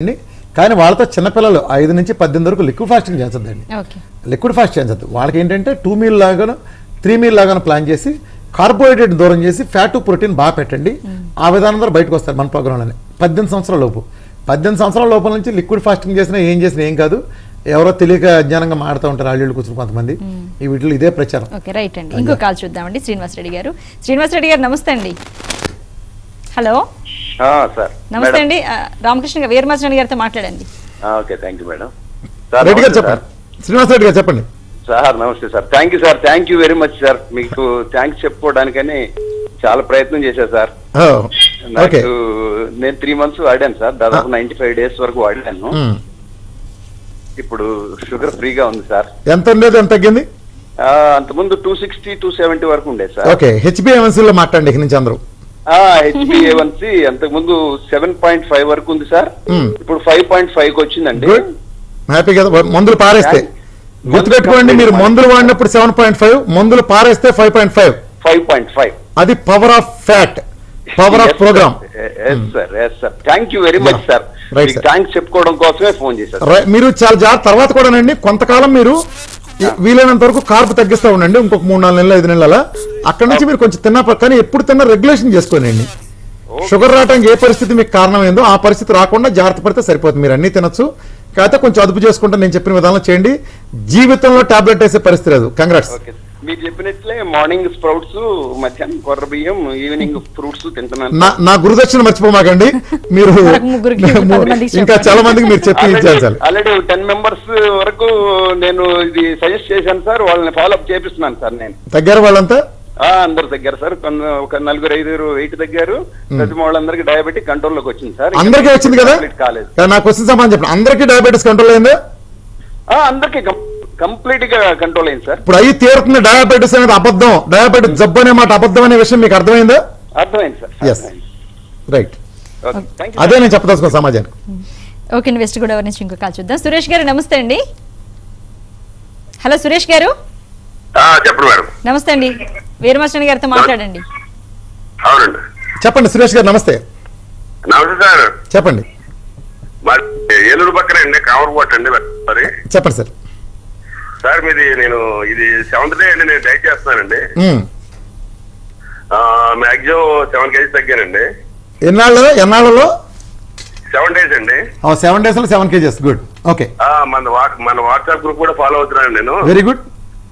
అండి కానీ వాళ్ళతో చిన్నపిల్లలు ఐదు నుంచి పద్దెనిమిది వరకు లిక్విడ్ ఫాస్టింగ్ చేస్తుందండి ఓకే లిక్విడ్ ఫాస్ట్ చేయించద్దు వాళ్ళకి ఏంటంటే టూ మీల్ లాగాను త్రీ మీల్ లాగాను ప్లాన్ చేసి కార్బోహైడ్రేట్ దూరం చేసి ఫ్యాట్ ప్రోటీన్ బాగా పెట్టండి ఆ విధానం ద్వారా బయటకు వస్తారు మన ప్రోగ్రాంలోనే పద్దెనిమిది సంవత్సరాల లోపు పద్దెనిమిది సంవత్సరాల లోపల నుంచి లిక్విడ్ ఫాస్టింగ్ చేసినా ఏం చేసినా ఏం కాదు ఎవరో తెలియక అజ్ఞానంగా మాడుతూ ఉంటారు అల్లుళ్ళు కూర్చుని కొంతమంది ఈ వీటిలో ఇదే ప్రచారం ఓకే రైట్ అండి ఇంకో కాల్ చూద్దామండి శ్రీనివాస్ రెడ్డి గారు శ్రీనివాస్ రెడ్డి గారు నమస్తే అండి హలో ఆ, సార్ నమస్తే మేడం. అండి ఆ, రామకృష్ణ గారు వీరమాచరణి గారితో మాట్లాడండి ఆ, okay thank you madam sir Reddy గారు నమస్తే చెప్పండి శ్రీనివాస్ రెడ్డి గారు చెప్పండి సార్ సార్ నమస్తే sir thank you sir thank you very much sir మీకు థ్యాంక్స్ చెప్పుకోవడానికని చాలా ప్రయత్నం చేశా సార్ ఓ, నాకు ఓకే నేను త్రీ మంత్స్ వాడాను సార్ దాదాపు నైన్టీ ఫైవ్ డేస్ వరకు వాడాను ఉమ్. ఇప్పుడు షుగర్ ఫ్రీగా ఉంది సార్ ఎంత ఉండేది ఎంత తగ్గింది ఆ, అంతకుముందు టూ సిక్స్టీ టూ సెవెంటీ వరకు ఉండేది సార్ ఓకే హెచ్బిఎంఎన్సీలో మాట్లాడండి ఇక నుంచి అందరూ హెచ్బిఏవన్సి అంతకుముందు సెవెన్ పాయింట్ ఫైవ్ వరకు ఉంది సార్ Hmm. ఇప్పుడు ఫైవ్ పాయింట్ ఫైవ్ కి వచ్చిందండి గుడ్ హ్యాపీ కదా మందులు పారేస్తే గుర్తుపెట్టుకోండి మీరు మందులు వాడినప్పుడు సెవెన్ పాయింట్ ఫైవ్ మందులు పారేస్తే five point five five point five అది power of fat power of program yes sir yes sir thank you very much Yeah. Sir Right, మీకు sir. థ్యాంక్స్ చెప్పుకోవడం కోసమే ఫోన్ చేశారు రై- మీరు చాలా జాగ్రత్త తర్వాత కూడానండి కొంతకాలం మీరు ఈ- వీలైనంత వరకు కార్పు తగ్గిస్తూ ఉండండి ఇంకొక మూడు నాలుగు నెలలు ఐదు నెలల అక్కడ నుంచి మీరు కొంచెం తిన్నా ప- కానీ ఎప్పుడు తిన్నా రెగ్యులేషన్ చేసుకోనండి షుగర్ రావడానికి ఏ పరిస్థితి మీకు కారణమైందో ఆ పరిస్థితి రాకుండా జాగ్రత్త పడితే సరిపోతుంది మీరు అన్ని తినొచ్చు కాకపోతే కొంచెం అదుపు చేసుకుంటే నేను చెప్పిన విధానం చేయండి జీవితంలో టాబ్లెట్ వేసే పరిస్థితి లేదు కంగ్రాట్స్ ఓకే మీరు చెప్పినట్లే మార్నింగ్ స్ప్రౌట్స్ మధ్యాహ్నం కొర్ర బియ్యం ఈవినింగ్ ఫ్రూట్స్ తింటున్నాను నా నా గురుదక్షిణ మర్చిపోమాకండి మీరు మనకు ముగ్గురికి, పది మందికి ఇంకా చెప్పండి. చాలా మందికి మీరు చెప్పి ఇచ్చేయాలి ఆల్రెడీ టెన్ మెంబర్స్ వరకు నేను ఇది సజెస్ట్ చేశాను సార్ వాళ్ళని ఫాలో అప్ చేపిస్తున్నాను సార్ నేను తగ్గారు వాళ్ళంతా ఆ, అందరు తగ్గారు సార్ కొంత- ఒక నలుగురు ఐదుగురు వెయిట్ తగ్గారు ప్రతి వాళ్ళందరికీ డయాబెటిక్ కంట్రోల్ లోకి వచ్చింది సార్ అందరికీ వచ్చింది కదా Complete కాలేదు కానీ నా క్వశ్చన్ సమాధానం చెప్పండి అందరికీ డయాబెటీస్ కంట్రోల్ అయిందా ఆ, అందరికీ కంప్లీట్ గా కంట్రోల్ అయింది సార్ ఇప్పుడు అయ్యి తీరుతుంది డయాబెటీస్ అనేది అబద్ధం డయాబెటీస్ జబ్బు అనే మాట అబద్ధం అనే విషయం మీకు అర్థమైందా అర్థమైంది sir yes right okay thank you అదే నేను చెప్పదలుచుకున్న సమాజానికి ఓకే అండి వెస్ట్ గోదావరి నుంచి ఇంకో కాల్ చూద్దాం సురేష్ గారు నమస్తే అండి హలో సురేష్ గారు చెప్పండి మేడం నమస్తే అండి వీరమాచరణి గారితో మాట్లాడండి అవునండి చెప్పండి సురేష్ గారు నమస్తే నమస్తే సార్ చెప్పండి మరి ఏలూరు పక్కన అండి కామర్కోట అండి మరి చెప్పండి సార్ సార్ మీది నేను ఇది సెవెంత్ డే అండి నేను డైట్ చేస్తున్నానండి ఉమ్. మాక్సిమం సెవెన్ కేజీస్ తగ్గానండి ఎన్నాళ్ళలో ఎన్నాళ్ళలో సెవెన్ డేస్ అండి సెవెన్ డేస్ లో సెవెన్ కేజెస్ గుడ్ ఓకే ఆ, మన వాట్ మన వాట్సాప్ గ్రూప్ కూడా ఫాలో అవుతున్నాను నేను వెరీ గుడ్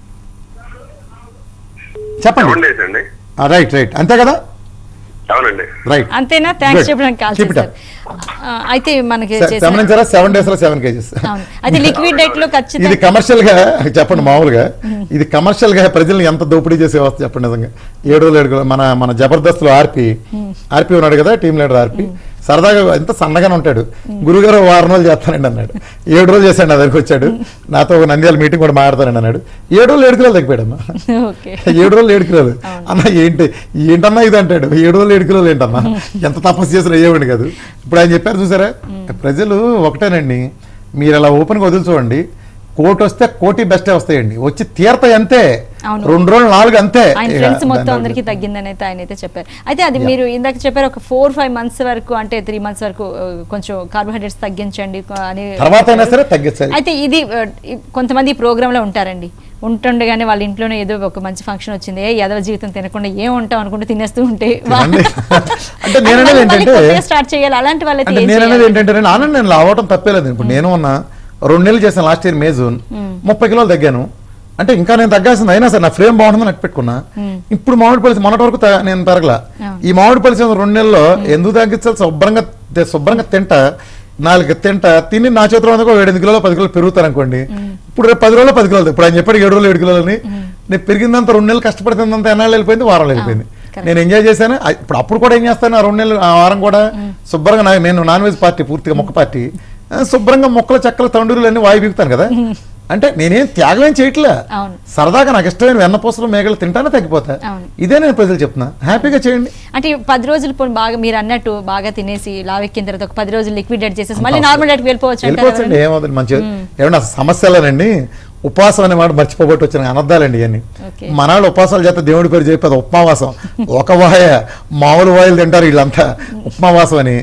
సెవెన్ చెప్పండి డేస్ అండి రైట్ రైట్ అంతే కదా అవునండి రైట్ అంతేనా థ్యాంక్స్ Good. చెప్పడానికి కాల్ Keep it చేశారు ఆ, అయితే మనకి చేసిన- గమనించారా సెవెన్ డేస్ లో సెవెన్ కేజెస్ అవును అయితే లిక్విడ్ డైట్ లో ఇది ఖచ్చితంగా కమర్షియల్ గా చెప్పండి మామూలుగా ఇది కమర్షియల్ గా ప్రజల్ని ఎంత దోపిడీ చేసే వ్యవస్థ చెప్పండి నిజంగా ఏడు రోజులు ఏడు మన మన జబర్దస్త్ లో ఆర్పి ఆర్పి ఉన్నాడు కదా టీం లీడర్ ఆర్పి సరదాగా ఎంత సన్నగానే ఉంటాడు గురుగారు వారం రోజులు చేస్తానండి అన్నాడు ఏడు రోజులు చేశాడు నా దగ్గరికి వచ్చాడు నాతో ఒక నంద్యాల మీటింగ్ కూడా మాట్లాడతానండి అన్నాడు ఏడు రోజులు ఏడు కిలోలు తగ్గిపోయాడమ్మా ఓకే ఏడు రోజులు ఏడు కిలోలు అన్న ఏంటి ఏంటన్నా ఇది అంటాడు ఏడు రోజులు ఏడు కిలోలు ఏంటన్నా ఎంత తపస్సు చేసిన అయ్యేవాడు కాదు ఇప్పుడు ఆయన చెప్పారు చూసారా ప్రజలు ఒకటేనండి మీరు అలా ఓపెన్గా వదిలి చూడండి కోటి వస్తే కోటి బెస్టే వస్తాయండి వచ్చి తీరతాయి అంతే అవును. రెండు రోజులు నాలుగు అంతే ఆయన ఇక ఫ్రెండ్స్ మొత్తం దాన్ని అందరికీ తగ్గిందని అయితే ఆయన అయితే చెప్పారు అయితే అది మీరు ఇందాక చెప్పారు ఒక ఫోర్ ఫైవ్ మంత్స్ వరకు అంటే త్రీ మంత్స్ వరకు ఆ, కొంచెం కార్బోహైడ్రేట్స్ తగ్గించండి అని తర్వాత అయినా సరే తగ్గించాలి అయితే ఇది ఆ, ఈ- కొంతమంది ఈ ప్రోగ్రామ్ లో ఉంటారండి ఉంటుండగానే వాళ్ళ ఇంట్లోనే ఏదో ఒక మంచి ఫంక్షన్ వచ్చింది ఏ యాదవ జీవితం తినకుండా ఏం ఉంటాం అనుకుంటూ తినేస్తూ ఉంటే వా- తినండి. అంటే నేను అనేది మళ్ళీ ఏంటంటే- కొత్తగా స్టార్ట్ చేయాలి అలాంటి వాళ్ళైతే అంటే ఏం నేను అనేది చేయాలి? ఏంటంటే నేను ఆనంద్ నేను లావటం తప్పేలేదు ఇప్పుడు నేను ఉన్న రెండు నెలలు చేశాను లాస్ట్ ఇయర్ మే జూన్ ముప్పై కిలోలు తగ్గాను అంటే ఇంకా నేను తగ్గాల్సింది అయినా సరే నా ఫ్రేమ్ బాగుంటుందని అట్టు పెట్టుకున్నా ఇప్పుడు మామిడి పలిసి మొన్నటి వరకు త- నేను పెరగల ఈ మామిడి పలిసి రెండు నెలల్లో ఎందుకు తగ్గించాలి శుభ్రంగా తి- శుభ్రంగా తింటా నాలుగు తింటా తిని నా చేతిలో ఉన్నది ఒక ఏడు కిలోలు పది కిలోలు పెరుగుతాను అనుకోండి ఇప్పుడు రేపు పది రోజులు పది కిలోలు ఇప్పుడు ఆయన చెప్పాడు ఏడు రోజులు ఏడు కిలోలని నేను పెరిగిందంత రెండు నెలలు కష్టపడుతుందంత ఎన్నాళ్ళు వెళ్ళిపోయింది వారాలు వెళ్ళిపోయింది correct. నేను ఎంజాయ్ చేశాను ఆ- ఇప్పుడు అప్పుడు కూడా ఏం చేస్తాను ఆ రెండు నెలలు ఆ వారం కూడా శుభ్రంగా నా- నేను నాన్ వెజ్ పార్టీ పూర్తిగా మొక్క పార్టీ ఆ, శుభ్రంగా మొక్కల చెక్కల తండూరులు అన్ని వాయి బిగుతాను కదా అంటే నేనేం త్యాగం ఏం చేయట్లే అవును. సరదాగా నాకు ఇష్టమైన వెన్నపూసలు మేకలు తింటానే తగ్గిపోతా అవును. ఇదే నేను ప్రజలు చెప్తున్నా హ్యాపీగా చేయండి అంటే ఈ పది రోజులు పోనీ బాగా మీరు అన్నట్టు బాగా తినేసి లావెక్కిన తర్వాత ఒక పది రోజులు లిక్విడ్ డైట్ చేసేసి మళ్ళీ నార్మల్ డైట్ వెళ్ళిపోవచ్చు అంటారా వెళ్ళిపోవచ్చండి ఎవరైనా? ఏమవుతుంది మంచి ఏమన్నా సమస్యలేనండి ఉపవాసం అనే మాట మర్చిపోబట్టి వచ్చిన అనర్థాలండి ఇవన్నీ Okay. మనాళ్ళు ఉపవాసాలు చేస్తే దేవుడి పేరు చెప్పేది ఉపమావాసం ఒక వాయ మామూలు వాయులు తింటారు వీళ్ళంతా ఉపమావాసం అని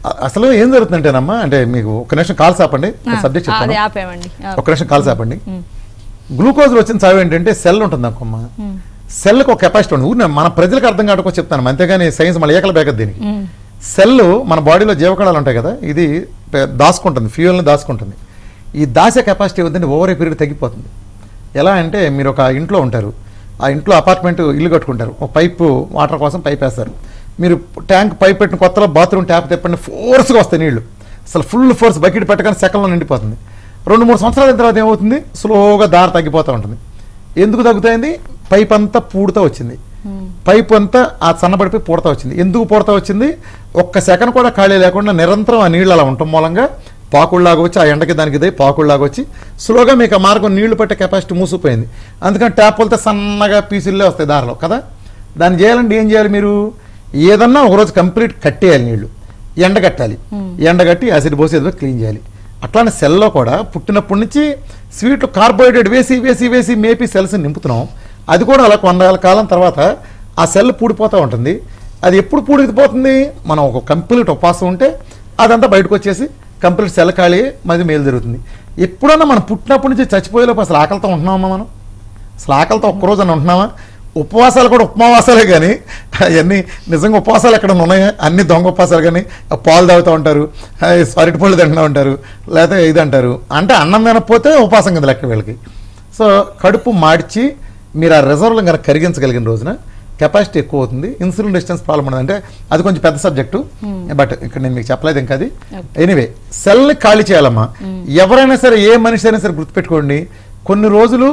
అ- అసలు ఏం జరుగుతుందంటేనమ్మా అంటే మీకు ఒక నిమిషం కాల్స్ ఆపండి సబ్జెక్ట్ అదే చెప్తాను ఆపేమండి ఆ, ఒక నిమిషం కాల్స్ ఆపండి గ్లూకోజ్ వచ్చిన చావు ఏంటంటే సెల్ ఉంటుంది అనుకోమ్మా సెల్కి ఒక కెపాసిటీ ఉంటుంది ఊరినే మన ప్రజలకు అర్థం కావడం చెప్తాను అంతేగాని సైన్స్ మళ్ళీ ఏకల బేకదు దీనికి సెల్ మన బాడీలో జీవకణాలు ఉంటాయి కదా ఇది పె- దాచుకుంటుంది ఫ్యూయల్ని దాచుకుంటుంది ఈ దాసే కెపాసిటీ వద్దండి ఓవర్ ఏ పీరియడ్ తగ్గిపోతుంది ఎలా అంటే మీరు ఒక ఇంట్లో ఉంటారు ఆ ఇంట్లో అపార్ట్మెంట్ ఇల్లు కట్టుకుంటారు ఒక పైపు వాటర్ కోసం పైప్ వేస్తారు మీరు ట్యాంక్ పైప్ పెట్టిన కొత్తలో బాత్రూమ్ ట్యాప్ తిప్పండి ఫోర్స్గా వస్తాయి నీళ్లు అసలు ఫుల్ ఫోర్స్ బకెట్ పెట్టగానే సెకండ్లో నిండిపోతుంది రెండు మూడు సంవత్సరాల తర్వాత ఏమవుతుంది స్లోగా దారి తగ్గిపోతూ ఉంటుంది ఎందుకు తగ్గుతాయింది పైప్ అంతా పూడుతూ వచ్చింది పైప్ అంతా ఆ సన్నబడిపోయి పూడతా వచ్చింది ఎందుకు పూడతా వచ్చింది ఒక్క సెకండ్ కూడా ఖాళీ లేకుండా నిరంతరం ఆ నీళ్ళు అలా ఉండటం మూలంగా పాకుళ్ళలాగా వచ్చి ఆ ఎండకి దానికి ఇదే పాకుళ్ళలాగా వచ్చి స్లోగా మీకు ఆ మార్గం నీళ్లు పట్టే కెపాసిటీ మూసిపోయింది అందుకని ట్యాప్ వెళ్తే సన్నగా పీసుల్లే వస్తాయి దారిలో కదా దాన్ని చేయాలంటే ఏం చేయాలి మీరు ఏదన్నా ఒకరోజు కంప్లీట్ కట్టేయాలి నీళ్లు ఎండగట్టాలి ఎండగట్టి యాసిడ్ పోసి ఏదో క్లీన్ చేయాలి అట్లానే సెల్లో కూడా పుట్టినప్పటి నుంచి స్వీట్లు కార్బోహైడ్రేట్ వేసి వేసి వేసి మేపి సెల్స్ నింపుతున్నాం అది కూడా అలా కొండల కాలం తర్వాత ఆ సెల్ పూడిపోతూ ఉంటుంది అది ఎప్పుడు పూడిపోతుంది మనం ఒక కంప్లీట్ ఉపవాసం ఉంటే అదంతా బయటకు వచ్చేసి కంప్లీట్ సెల్ ఖాళీ మది మేలు జరుగుతుంది ఎప్పుడన్నా మనం పుట్టినప్పటి నుంచి చచ్చిపోయేలోపు అసలు ఆకలితో ఉంటున్నామా మనం అసలు ఆకలితో ఒక్కరోజు అని ఉంటున్నామా ఉపవాసాలు కూడా ఉపవాసాలే కానీ అవన్నీ నిజంగా ఉపవాసాలు ఎక్కడ ఉన్నాయా అన్ని దొంగ ఉపవాసాలు కానీ ఆ పాలు తాగుతూ ఉంటారు ఆ అరటి పళ్ళు తింటూ ఉంటారు లేకపోతే ఇది అంటారు అంటే అన్నం తినకపోతే ఉపవాసం కింద లెక్క వీళ్ళకి సో కడుపు మార్చి మీరు ఆ రిజర్వ్లు కనుక కరిగించగలిగిన రోజున కెపాసిటీ ఎక్కువ అవుతుంది ఇన్సులిన్ రెసిస్టెన్స్ ప్రాబ్లం ఉండదు అంటే అది కొంచెం పెద్ద సబ్జెక్టు బట్ ఇక్కడ నేను మీకు చెప్పలేదు ఇంకా అది ఎనీవే సెల్ని ఖాళీ చేయాలమ్మా ఎవరైనా సరే ఏ మనిషి అయినా సరే గుర్తుపెట్టుకోండి కొన్ని రోజులు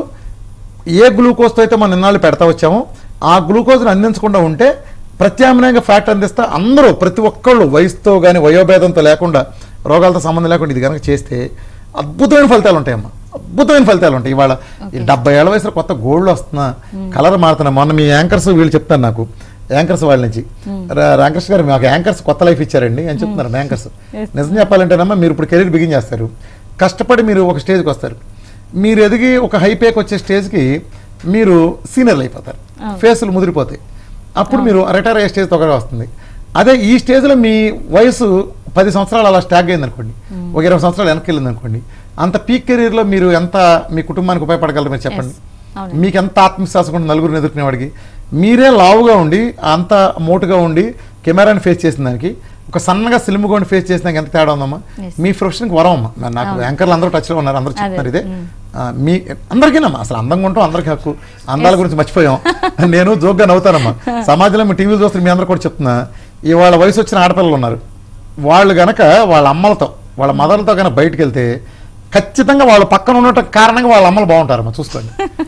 ఏ గ్లూకోజ్తో అయితే మనం ఇన్నాళ్ళు పెడతా వచ్చామో ఆ గ్లూకోజ్ని అందించకుండా ఉంటే ప్రత్యామ్నాయంగా ఫ్యాట్ అందిస్తా అందరూ ప్రతి ఒక్కళ్ళు వయసుతో కానీ వయోభేదంతో లేకుండా రోగాలతో సంబంధం లేకుండా ఇది కనుక చేస్తే అద్భుతమైన ఫలితాలు ఉంటాయమ్మా అద్భుతమైన ఫలితాలు ఉంటాయి ఇవాళ ఈ డెబ్బై ఏళ్ళ వయసులో కొత్త గోల్డ్ వస్తున్నా కలర్ మారుతున్నా మొన్న మీ యాంకర్స్ వీళ్ళు చెప్తారు నాకు యాంకర్స్ వాళ్ళ నుంచి రా- రామకృష్ణ గారు మాకు యాంకర్స్ కొత్త లైఫ్ ఇచ్చారండి అని చెప్తున్నారు యాంకర్స్ నిజం చెప్పాలంటేనమ్మా మీరు ఇప్పుడు కెరీర్ బిగిన్ చేస్తారు కష్టపడి మీరు ఒక స్టేజ్కి వస్తారు మీరు ఎదిగి ఒక హైపేక్ వచ్చే స్టేజ్కి మీరు సీనియర్లు అయిపోతారు ఫేసులు ముదిరిపోతాయి అప్పుడు మీరు రిటైర్ అయ్యే స్టేజ్ తొగగా వస్తుంది అదే ఈ స్టేజ్లో మీ వయసు పది సంవత్సరాలు అలా స్టాగ్ అయింది అనుకోండి ఒక ఇరవై సంవత్సరాలు వెనక్కి వెళ్ళింది అనుకోండి అంత పీక్ కెరీర్లో మీరు ఎంత మీ కుటుంబానికి ఉపయోగపడగలరు మీరు చెప్పండి అవును. మీకు ఎంత ఆత్మవిశ్వాసం ఉంటుంది నలుగురిని ఎదుర్కొనేవాడికి మీరే లావుగా ఉండి అంత మోటుగా ఉండి కెమెరాని ఫేస్ చేసిన దానికి ఒక సన్నగా సిలిమ్గా ఉండి ఫేస్ చేసిన దానికి ఎంత తేడా ఉందమ్మా Yes. మీ ప్రొఫెషన్కి వరం అమ్మా నా- నాకు యాంకర్లు అందరూ టచ్లో ఉన్నారు అందరూ చెప్తున్నారు ఇదే మ్మ్. ఆ, మీ అందరికీనమ్మా అసలు అందంగా ఉంటాం అందరికీ హక్కు అందాల గురించి మర్చిపోయాం నేను జోక్గా నవ్వుతానమ్మా సమాజంలో మీ టీవీలు చూస్తే మీ అందరూ కూడా చెప్తున్నా ఇవాళ వయసు వచ్చిన ఆడపిల్లలు ఉన్నారు వాళ్ళు గనక వాళ్ళ అమ్మలతో వాళ్ళ మదర్లతో కనుక బయటకు వెళ్తే ఖచ్చితంగా వాళ్ళ పక్కన ఉండటం కారణంగా వాళ్ళ అమ్మలు బాగుంటారమ్మా చూసుకోండి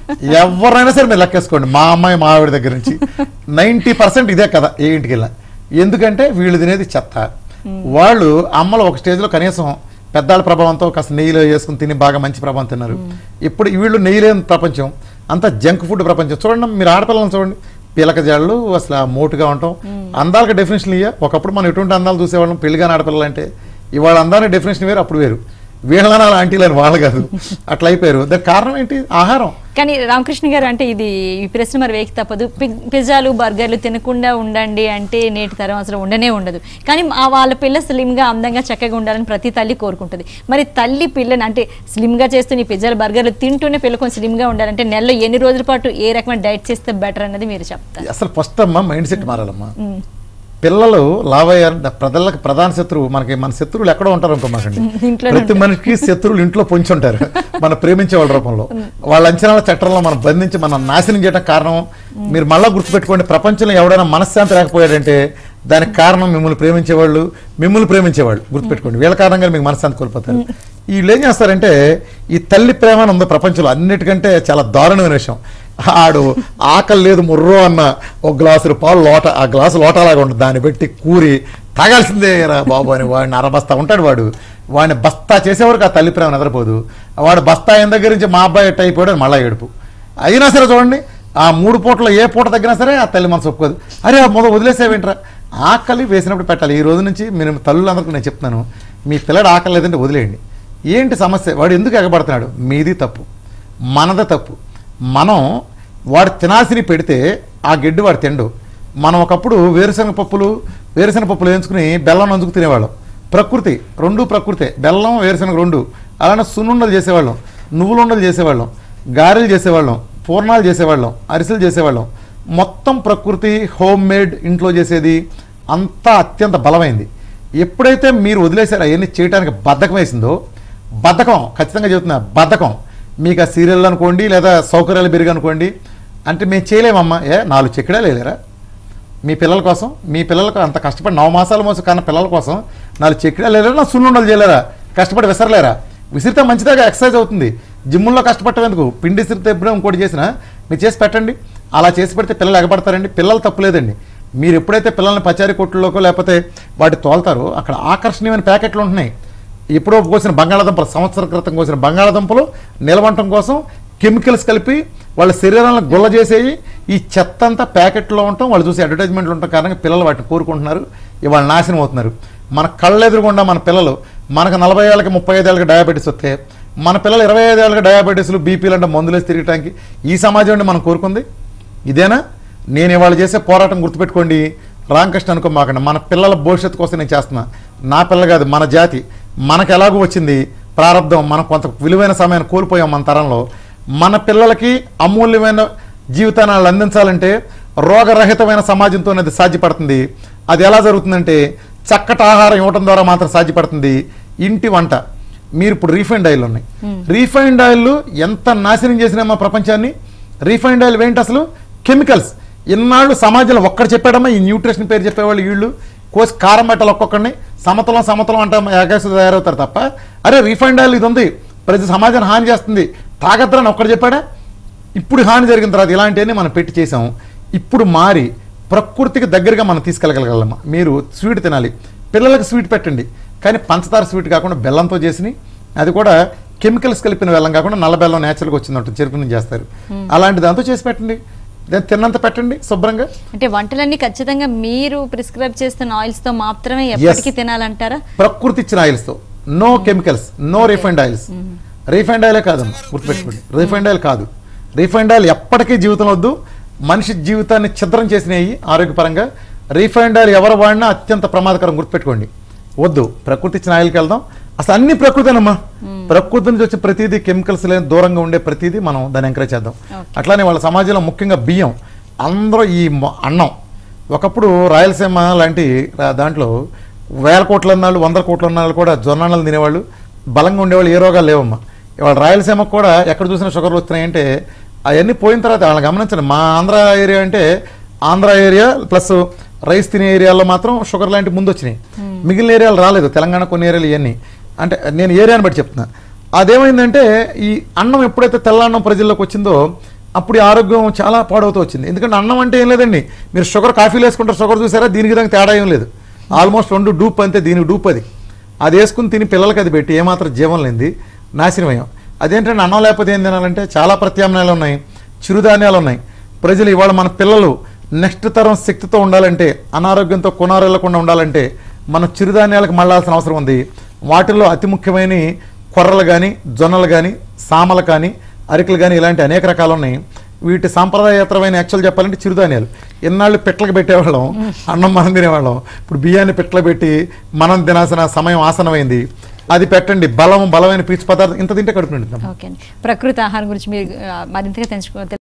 ఎవరైనా సరే మీరు లెక్కేసుకోండి మా అమ్మాయి మా ఆవిడ దగ్గర నుంచి నైంటీ పర్సెంట్ ఇదే కదా ఏ ఇంటికి వెళ్ళినా ఎందుకంటే వీళ్ళు తినేది చెత్త వాళ్ళు అమ్మలు ఒక స్టేజ్లో కనీసం పెద్దాళ్ళ ప్రభావంతో కాస్త నెయ్యిలో వేసుకుని తిని బాగా మంచి ప్రభావం తిన్నారు ఇప్పుడు వీళ్ళు నెయ్యి లేని ప్రపంచం అంతా జంక్ ఫుడ్ ప్రపంచం చూడండి మీరు ఆడపిల్లలను చూడండి పీలక జాళ్ళు అసలు ఆ మోటుగా ఉంటాం అందాలకు డెఫినేషన్ ఇయ్య ఒకప్పుడు మనం ఎటువంటి అందాలు చూసేవాళ్ళం పెళ్లిగాని ఆడపిల్లలు అంటే ఇవాళ అందానికి డెఫినేషన్ వేరు అప్పుడు వేరు వీళ్ళని అలా ఆంటీలని వాళ్ళు కాదు అట్లా అయిపోయారు దానికి కారణం ఏంటి ఆహారం కానీ రామకృష్ణ గారు అంటే ఇది ఈ ప్రశ్న మరి వేకి తప్పదు పి- పిజ్జాలు బర్గర్లు తినకుండా ఉండండి అంటే నేటి తరం అసలు ఉండనే ఉండదు కానీ ఆ వాళ్ళ పిల్ల స్లిమ్గా అందంగా చక్కగా ఉండాలని ప్రతి తల్లి కోరుకుంటుంది మరి తల్లి పిల్లని అంటే స్లిమ్గా చేస్తూ ఈ పిజ్జాలు బర్గర్లు తింటూనే పిల్ల కొంచెం స్లిమ్గా ఉండాలంటే నెలలో ఎన్ని రోజుల పాటు ఏ రకమైన డైట్ చేస్తే బెటర్ అన్నది మీరు చెప్తారు అసలు ఫస్ట్ అమ్మా మైండ్ సెట్ మారాలమ్మా పిల్లలు లావయ్యారు ప్రజలకు ప్రధాన శత్రువు మనకి మన శత్రువులు ఎక్కడో ఉంటారు అనుకోమాకండి ఇంట్లోనే ప్రతి మనిషికి శత్రువులు ఇంట్లో పొంచి ఉంటారు మన ప్రేమించే వాళ్ళ రూపంలో వాళ్ళ అంచనాల చట్టంలో మనం బంధించి మనం నాశనం చేయడం కారణం మీరు మళ్ళా గుర్తుపెట్టుకోండి ప్రపంచంలో ఎవడైనా మనశ్శాంతి లేకపోయాడంటే దానికి కారణం మిమ్మల్ని ప్రేమించేవాళ్ళు మిమ్మల్ని ప్రేమించేవాళ్ళు గుర్తుపెట్టుకోండి వీళ్ళ కారణంగా మీకు మనశ్శాంతి కోల్పోతారు వీళ్ళు ఏం చేస్తారంటే ఈ తల్లి ప్రేమ అని ఉంది ప్రపంచంలో అన్నిటికంటే చాలా దారుణమైన విషయం ఆడు ఆకలి లేదు ముర్రో అన్న ఒక గ్లాసు పాలు లోట ఆ గ్లాసు లోటలాగా ఉంటుంది దాన్ని పెట్టి కూరి తాగాల్సిందే రా బాబు అని వాడిని అరబస్తా ఉంటాడు వాడు వాడిని బస్తా చేసేవరకు ఆ తల్లి ప్రేమ నిద్రపోదు వాడు బస్తా అయిన దగ్గర నుంచి మా అబ్బాయి ఎట్ అయిపోయాడు అని మళ్ళా ఏడుపు అయినా సరే చూడండి ఆ మూడు పూటలో ఏ పూట తగ్గినా సరే ఆ తల్లి మనసు ఒప్పుకోదు అరే మొదలు వదిలేసేవేంట్రా ఆకలి వేసినప్పుడు పెట్టాలి ఈ రోజు నుంచి మీరు తల్లులందరికీ నేను చెప్తున్నాను మీ పిల్లడు ఆకలి లేదంటే వదిలేయండి ఏంటి సమస్య వాడు ఎందుకు ఎగబడుతున్నాడు మీది తప్పు మనది తప్పు మనం వాడు తినాల్సిని పెడితే ఆ గడ్డి వాడు తిండు మనం ఒకప్పుడు వేరుశనగ పప్పులు వేరుశనగ పప్పులు వేయించుకుని బెల్లం నంచుకు తినేవాళ్ళం ప్రకృతి రెండు ప్రకృతే బెల్లం వేరుశనగ రెండు అలానే సున్నుండలు చేసేవాళ్ళం నువ్వులుండలు చేసేవాళ్ళం గారెలు చేసేవాళ్ళం పూర్ణాలు చేసేవాళ్ళం అరిసెలు చేసేవాళ్ళం మొత్తం ప్రకృతి హోమ్ మేడ్ ఇంట్లో చేసేది అంతా అత్యంత బలమైంది ఎప్పుడైతే మీరు వదిలేశారో అవన్నీ చేయడానికి బద్ధకం వేసిందో బద్ధకం ఖచ్చితంగా చెబుతున్నా బద్ధకం మీకు ఆ సీరియల్ అనుకోండి లేదా సౌకర్యాలు పెరిగి అనుకోండి అంటే మేము చేయలేమమ్మా ఏ నాలుగు చెక్కడాలు వేయలేరా మీ పిల్లల కోసం మీ పిల్లలకు అంత కష్టపడి నవ మాసాల మోసం కన్నా పిల్లల కోసం నాలుగు చెక్కడాలు వేయలేరా నా సున్నుండలు చేయలేరా కష్టపడి విసరలేరా విసిరితే మంచిదాగా ఎక్సర్సైజ్ అవుతుంది జిమ్ముల్లో కష్టపడటం ఎందుకు పిండి విసిరితే ఎప్పుడో ఇంకోటి చేసినా మీరు చేసి పెట్టండి అలా చేసి పెడితే పిల్లలు ఎగబడతారండి పిల్లలు తప్పులేదండి మీరు ఎప్పుడైతే పిల్లల్ని పచారీ కొట్టుల్లోకో లేకపోతే వాటి తోలుతారో అక్కడ ఆకర్షణీయమైన ప్యాకెట్లు ఉంటున్నాయి ఎప్పుడో కోసిన బంగాళాదుంపలు సంవత్సరం క్రితం కోసిన బంగాళాదుంపలు నిలవంటం కోసం కెమికల్స్ కలిపి వాళ్ళ శరీరాలను గుల్ల చేసేవి ఈ చెత్త అంతా ప్యాకెట్లో ఉండటం వాళ్ళు చూసి అడ్వర్టైజ్మెంట్లు ఉండటం కారణంగా పిల్లలు వాటిని కోరుకుంటున్నారు ఇవాళ నాశనం అవుతున్నారు మన కళ్ళెదురుగుండా మన పిల్లలు మనకు నలభై ఏళ్ళకి ముప్పై ఐదు ఏళ్ళకి డయాబెటీస్ వస్తే మన పిల్లలు ఇరవై ఐదు ఏళ్ళకి డయాబెటీస్లు బీపీలు అంటే మందులేసి తిరగటానికి ఈ సమాజం అండి మనం కోరుకుంది ఇదేనా నేను ఇవాళ చేసే పోరాటం గుర్తుపెట్టుకోండి రామకృష్ణ అనుకో మాకండి మన పిల్లల భవిష్యత్తు కోసం నేను చేస్తున్నా నా పిల్ల కాదు మన జాతి మనకు ఎలాగో వచ్చింది ప్రారంధం మనం కొంత విలువైన సమయాన్ని కోల్పోయాం మన తరంలో మన పిల్లలకి అమూల్యమైన జీవితాన్ని వాళ్ళు అందించాలంటే రోగరహితమైన సమాజంతో అది సాధ్యపడుతుంది అది ఎలా జరుగుతుందంటే చక్కటి ఆహారం ఇవ్వడం ద్వారా మాత్రం సాధ్యపడుతుంది ఇంటి వంట మీరు ఇప్పుడు రీఫైండ్ ఆయిల్ ఉన్నాయి రీఫైండ్ ఆయిల్ ఎంత నాశనం చేసినా మా ప్రపంచాన్ని రీఫైండ్ ఆయిల్ ఏంటి అసలు కెమికల్స్ ఇన్నాళ్ళు సమాజంలో ఒక్కడు చెప్పాడమ్మా ఈ న్యూట్రిషన్ పేరు చెప్పేవాళ్ళు వీళ్ళు కోసి కారం పెట్టాలి ఒక్కొక్కడిని సమతలం సమతలం అంటే ఏకాశ తయారవుతారు తప్ప అరే రీఫైండ్ ఆయిల్ ఇది ఉంది ప్రతి సమాజాన్ని హాని చేస్తుంది తాగద్దని ఒక్కడు చెప్పాడా ఇప్పుడు హాని జరిగిన తర్వాత ఇలాంటివన్నీ మనం పెట్టి చేసాం ఇప్పుడు మారి ప్రకృతికి దగ్గరగా మనం తీసుకెళ్ళగలగలమ్మా మీరు స్వీట్ తినాలి పిల్లలకు స్వీట్ పెట్టండి కానీ పంచదార స్వీట్ కాకుండా బెల్లంతో చేసినవి అది కూడా కెమికల్స్ కలిపిన బెల్లం కాకుండా నల్ల బెల్లం నేచురల్గా వచ్చింది ఉంటుంది చెరుకు నుంచి చేస్తారు అలాంటి దాంతో చేసి పెట్టండి దాన్ని తిన్నంత పెట్టండి శుభ్రంగా అంటే వంటలన్నీ ఖచ్చితంగా మీరు ప్రిస్క్రైబ్ చేస్తున్న ఆయిల్స్ తో మాత్రమే ఎప్పటికీ తినాలంటారా ప్రకృతి ఇచ్చిన ఆయిల్స్తో no chemicals no refined oils refined ఆయిలే కాదమ్మా గుర్తుపెట్టుకోండి రీఫైండ్ ఆయిల్ కాదు రీఫైండ్ ఆయిల్ ఎప్పటికీ జీవితం వద్దు మనిషి జీవితాన్ని ఛిద్రం చేసినవి ఆరోగ్యపరంగా రీఫైండ్ ఆయిల్ ఎవరు వాడినా అత్యంత ప్రమాదకరం గుర్తుపెట్టుకోండి వద్దు ప్రకృతి ఇచ్చిన ఆయిల్కి వెళ్దాం అసలు అన్ని ప్రకృతేనమ్మా ప్రకృతి నుంచి వచ్చే ప్రతిదీ కెమికల్స్ లేని దూరంగా ఉండే ప్రతిదీ మనం దాన్ని ఎంకరేజ్ చేద్దాం అట్లానే వాళ్ళ సమాజంలో ముఖ్యంగా బియ్యం అందరూ ఈ మొ- అన్నం ఒకప్పుడు రాయలసీమ లాంటి రా- దాంట్లో వేల కోట్ల అన్నాళ్ళు వందల కోట్ల అన్నాళ్ళు కూడా జొన్నలు తినేవాళ్ళు బలంగా ఉండేవాళ్ళు ఏ రోగాలు లేవమ్మా ఇవాళ రాయలసీమకు కూడా ఎక్కడ చూసినా షుగర్లు వస్తున్నాయంటే అవన్నీ పోయిన తర్వాత వాళ్ళని గమనించండి మా ఆంధ్ర ఏరియా అంటే ఆంధ్ర ఏరియా ప్లస్ రైస్ తినే ఏరియాలో మాత్రం షుగర్ లాంటి ముందు వచ్చినాయి మిగిలిన ఏరియాలు రాలేదు తెలంగాణ కొన్ని ఏరియాలు ఇవన్నీ అంటే నేను ఏరియాని బట్టి చెప్తున్నా అదేమైందంటే ఈ అన్నం ఎప్పుడైతే తెల్ల అన్నం ప్రజల్లోకి వచ్చిందో అప్పుడు ఈ ఆరోగ్యం చాలా పాడవుతూ వచ్చింది ఎందుకంటే అన్నం అంటే ఏం లేదండి మీరు షుగర్ కాఫీలు వేసుకుంటారు షుగర్ చూసారా దీనికి దానికి తేడా ఏం లేదు ఆల్మోస్ట్ రెండు డూప్ అంతే దీనికి డూప్ అది అది వేసుకుని తిని పిల్లలకి అది పెట్టి ఏమాత్రం జీవం లేనిది నాశనమయ్యాం అదేంటంటే అన్నం లేకపోతే ఏం తినాలంటే చాలా ప్రత్యామ్నాయాలు ఉన్నాయి చిరుధాన్యాలు ఉన్నాయి ప్రజలు ఇవాళ మన పిల్లలు నెక్స్ట్ తరం శక్తితో ఉండాలంటే అనారోగ్యంతో కొనారెళ్లకుండా ఉండాలంటే మనం చిరుధాన్యాలకు మళ్ళాల్సిన అవసరం ఉంది వాటిల్లో అతి ముఖ్యమైన కొర్రలు కానీ జొన్నలు కానీ సామలు కానీ అరికలు కానీ ఇలాంటి అనేక రకాలు ఉన్నాయి వీటి సాంప్రదాయేతరమైన యాక్చువల్ చెప్పాలంటే చిరుధాన్యాలు ఎన్నాళ్ళు పిట్లకు పెట్టేవాళ్ళం అన్నం మనం తినేవాళ్ళం ఇప్పుడు బియ్యాన్ని పిట్లకు పెట్టి మనం తినాల్సిన సమయం ఆసనమైంది అది పెట్టండి బలం బలమైన పీచు పదార్థం ఇంత తింటే కడుపు నిండుతాం ఓకే అండి ప్రకృతి ఆహారం గురించి మీరు ఆ, మరింతగా తెలుసుకో